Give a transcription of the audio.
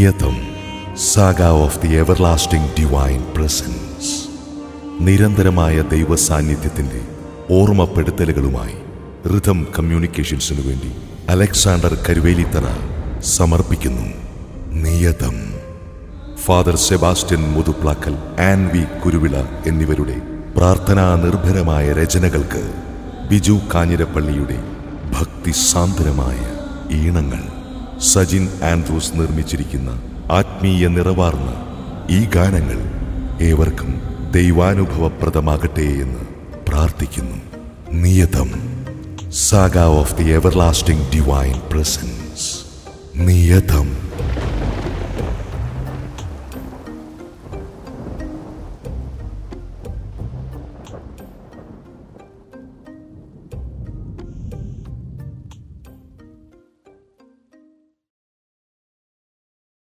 നിയതം saga of the everlasting divine presence നിരന്തരമായ ദൈവ സാന്നിധ്യത്തിന്റെ ഓർമ്മപ്പെടുത്തലുകളുമായി rhythm കമ്മ്യൂണിക്കേഷൻസിനു വേണ്ടി അലക്സാണ്ടർ കരുവേലിത്തറ സമർപ്പിക്കുന്നു Niyatham father Sebastian Muthuplackal Ann V Kuruvila എന്നിവരുടെ പ്രാർത്ഥനാ നിർഭരമായ രചനകൾക്ക് ബിജു കാഞ്ഞിരപ്പള്ളിയുടെ ഭക്തിസാന്ദ്രമായ ഈണങ്ങൾ സജിൻ ആൻഡ്രൂസ് നിർമ്മിച്ചിരിക്കുന്ന ആത്മീയ നിറവാർന്ന ഈ ഗാനങ്ങൾ ഏവർക്കും ദൈവാനുഭവപ്രദമാകട്ടെ എന്ന് പ്രാർത്ഥിക്കുന്നു Niyatham saga of the everlasting divine presence നിയതം